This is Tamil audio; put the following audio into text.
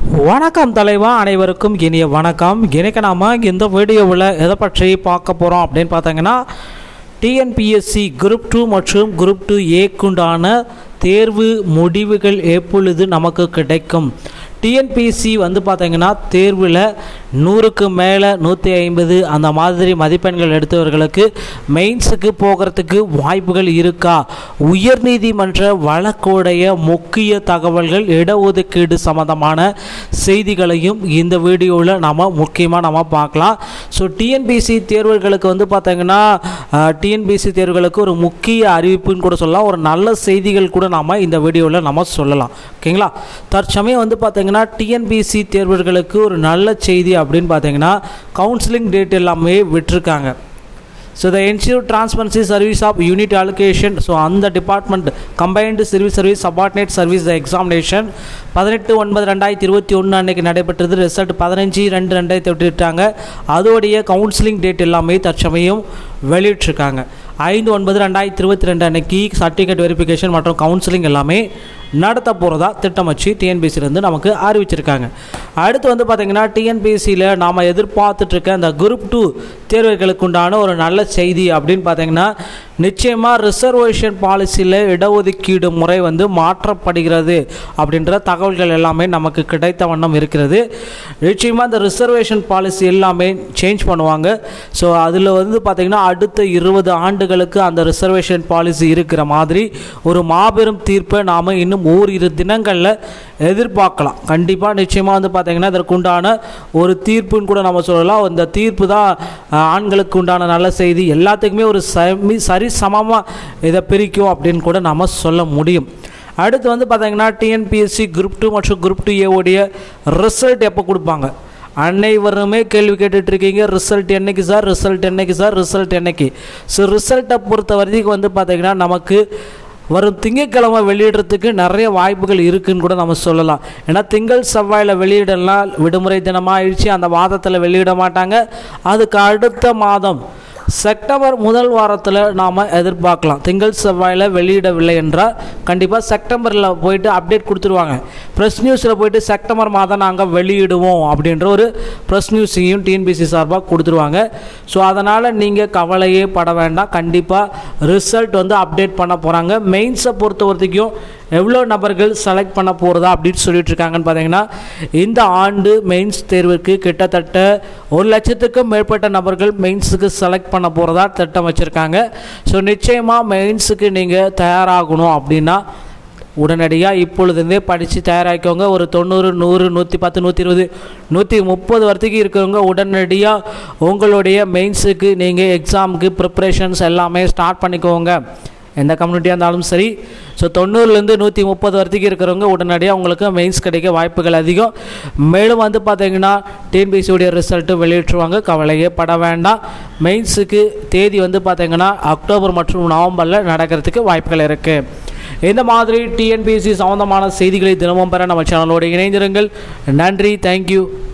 வணக்கம் தலைவா அனைவருக்கும் இனிய வணக்கம் இன்னைக்கு நாம இந்த வீடியோவில் எதை பற்றி பார்க்க போகிறோம் அப்படின்னு பார்த்தீங்கன்னா டிஎன்பிஎஸ்சி குரூப் டூ மற்றும் குரூப் டூ ஏக்குண்டான தேர்வு முடிவுகள் எப்பொழுது நமக்கு கிடைக்கும் டிஎன்பிஎஸ்சி வந்து பார்த்தீங்கன்னா தேர்வில் நூறுக்கு மேலே நூற்றி ஐம்பது அந்த மாதிரி மதிப்பெண்கள் எடுத்தவர்களுக்கு மெயின்ஸுக்கு போகிறதுக்கு வாய்ப்புகள் இருக்கா உயர்நீதிமன்ற வழக்குடைய முக்கிய தகவல்கள் இடஒதுக்கீடு சம்மந்தமான செய்திகளையும் இந்த வீடியோவில் நாம் முக்கியமாக நம்ம பார்க்கலாம் ஸோ டிஎன்பிசி தேர்வுகளுக்கு வந்து பார்த்தீங்கன்னா டிஎன்பிசி தேர்வுகளுக்கு ஒரு முக்கிய அறிவிப்புன்னு கூட சொல்லலாம் ஒரு நல்ல செய்திகள் கூட நாம் இந்த வீடியோவில் நம்ம சொல்லலாம் ஓகேங்களா தற்சமயம் வந்து பார்த்தீங்கன்னா டிஎன்பிசி தேர்வுகளுக்கு ஒரு நல்ல செய்தி அப்படின்னு பார்த்தீங்கன்னா கவுன்சிலிங் டேட் எல்லாமே விட்டிருக்காங்க so the ensure transparency service of unit allocation so அந்த department combined civil service subordinate service examination பதினெட்டு ஒன்பது ரெண்டாயிரத்தி இருபத்தி ஒன்று அன்றைக்கி நடைபெற்றது ரிசல்ட் பதினஞ்சு ரெண்டு ரெண்டாயிரத்தி விட்டுட்டாங்க அதோடைய கவுன்சிலிங் டேட் எல்லாமே தற்சமயம் வெளியிட்டிருக்காங்க ஐந்து ஒன்பது ரெண்டாயிரத்தி இருபத்தி ரெண்டு அன்னைக்கு சர்டிஃபிகேட் வெரிஃபிகேஷன் மற்றும் கவுன்சிலிங் எல்லாமே நடத்த போகிறதா திட்டம் வச்சு டிஎன்பிசிலேருந்து நமக்கு அறிவிச்சிருக்காங்க அடுத்து வந்து பார்த்திங்கன்னா டிஎன்பிசியில் நாம் எதிர்பார்த்துட்ருக்க அந்த குரூப் டூ தேர்வுகளுக்கு உண்டான ஒரு நல்ல செய்தி அப்படின்னு பார்த்தீங்கன்னா நிச்சயமாக ரிசர்வேஷன் பாலிசியில் இடஒதுக்கீடு முறை வந்து மாற்றப்படுகிறது அப்படின்ற தகவல்கள் எல்லாமே நமக்கு கிடைத்த வண்ணம் இருக்கிறது நிச்சயமாக இந்த ரிசர்வேஷன் பாலிசி எல்லாமே சேஞ்ச் பண்ணுவாங்க ஸோ அதில் வந்து பார்த்திங்கன்னா அடுத்த இருபது ஆண்டுகளுக்கு அந்த ரிசர்வேஷன் பாலிசி இருக்கிற மாதிரி ஒரு மாபெரும் தீர்ப்பை நாம் இன்னும் ஓரிரு தினங்களில் எதிர்பார்க்கலாம் கண்டிப்பாக நிச்சயமாக வந்து பார்த்திங்கன்னா இதற்கு உண்டான ஒரு தீர்ப்புன்னு கூட நம்ம சொல்லலாம் இந்த தீர்ப்பு தான் அஹ், ஆண்களுக்கு உண்டான நல்ல செய்தி எல்லாத்துக்குமே ஒரு சமி சரி சமமாக இதை பிரிக்கும் அப்படின்னு கூட நம்ம சொல்ல முடியும் அடுத்து வந்து பார்த்திங்கன்னா டிஎன்பிஎஸ்சி குரூப் டூ மற்றும் குரூப் டூ ஏவோடைய ரிசல்ட் எப்போ கொடுப்பாங்க அனைவருமே கேள்வி கேட்டுட்டு இருக்கீங்க ரிசல்ட் என்னைக்கு சார் ரிசல்ட் என்னைக்கு சார் ரிசல்ட் என்னைக்கு ஸோ ரிசல்ட்டை பொறுத்த வரைக்கும் வந்து பார்த்திங்கன்னா நமக்கு வரும் திங்கட்கிழமை வெளியிடுறதுக்கு நிறைய வாய்ப்புகள் இருக்குன்னு கூட நம்ம சொல்லலாம் ஏன்னா திங்கள் செவ்வாயில் வெளியிடலாம் விடுமுறை தினமாக ஆயிடுச்சு அந்த மாதத்தில் வெளியிட மாட்டாங்க அதுக்கு அடுத்த மாதம் செப்டம்பர் முதல் வாரத்தில் நாம் எதிர்பார்க்கலாம் திங்கள் செவ்வாயில் வெளியிடவில்லை என்றால் கண்டிப்பாக செப்டம்பரில் போயிட்டு அப்டேட் கொடுத்துருவாங்க ப்ரெஸ் நியூஸில் போயிட்டு செப்டம்பர் மாதம் நாங்கள் வெளியிடுவோம் அப்படின்ற ஒரு ப்ரெஸ் நியூஸையும் டிஎன்பிசி சார்பாக கொடுத்துருவாங்க ஸோ அதனால் நீங்கள் கவலையே பட வேண்டாம் கண்டிப்பாக ரிசல்ட் வந்து அப்டேட் பண்ண போகிறாங்க மெயின்ஸை பொறுத்த வரைக்கும் எவ்வளோ நபர்கள் செலக்ட் பண்ண போகிறதா அப்படின்னு சொல்லிட்டு இருக்காங்கன்னு பார்த்தீங்கன்னா இந்த ஆண்டு மெயின்ஸ் தேர்வுக்கு கிட்டத்தட்ட ஒரு லட்சத்துக்கும் மேற்பட்ட நபர்கள் மெயின்ஸுக்கு செலக்ட் பண்ண போகிறதா திட்டம் வச்சுருக்காங்க ஸோ நிச்சயமாக மெயின்ஸுக்கு நீங்கள் தயாராகணும் அப்படின்னா உடனடியாக இப்பொழுதுந்தே படித்து தயாராகிக்கோங்க ஒரு தொண்ணூறு நூறு நூற்றி பத்து நூற்றி இருபது நூற்றி முப்பது வரைக்கும் இருக்கிறவங்க உடனடியாக உங்களுடைய மெயின்ஸுக்கு நீங்கள் எக்ஸாமுக்கு ப்ரிப்ரேஷன்ஸ் எல்லாமே ஸ்டார்ட் பண்ணிக்கோங்க எந்த கம்யூனிட்டியாக இருந்தாலும் சரி ஸோ தொண்ணூறுலேருந்து நூற்றி முப்பது வரைக்கும் இருக்கிறவங்க உடனடியாக உங்களுக்கு மெயின்ஸ் கிடைக்க வாய்ப்புகள் அதிகம் மேலும் வந்து பார்த்தீங்கன்னா டிஎன்பிசியுடைய ரிசல்ட்டு வெளியிட்டுருவாங்க கவலையே பட வேண்டாம் மெயின்ஸுக்கு தேதி வந்து பார்த்தீங்கன்னா அக்டோபர் மற்றும் நவம்பரில் நடக்கிறதுக்கு வாய்ப்புகள் இருக்குது இந்த மாதிரி டிஎன்பிஎஸ்சி சம்மந்தமான செய்திகளை தினமும் பெற நம்ம சேனலோடு இணைந்திருங்கள் நன்றி தேங்க்யூ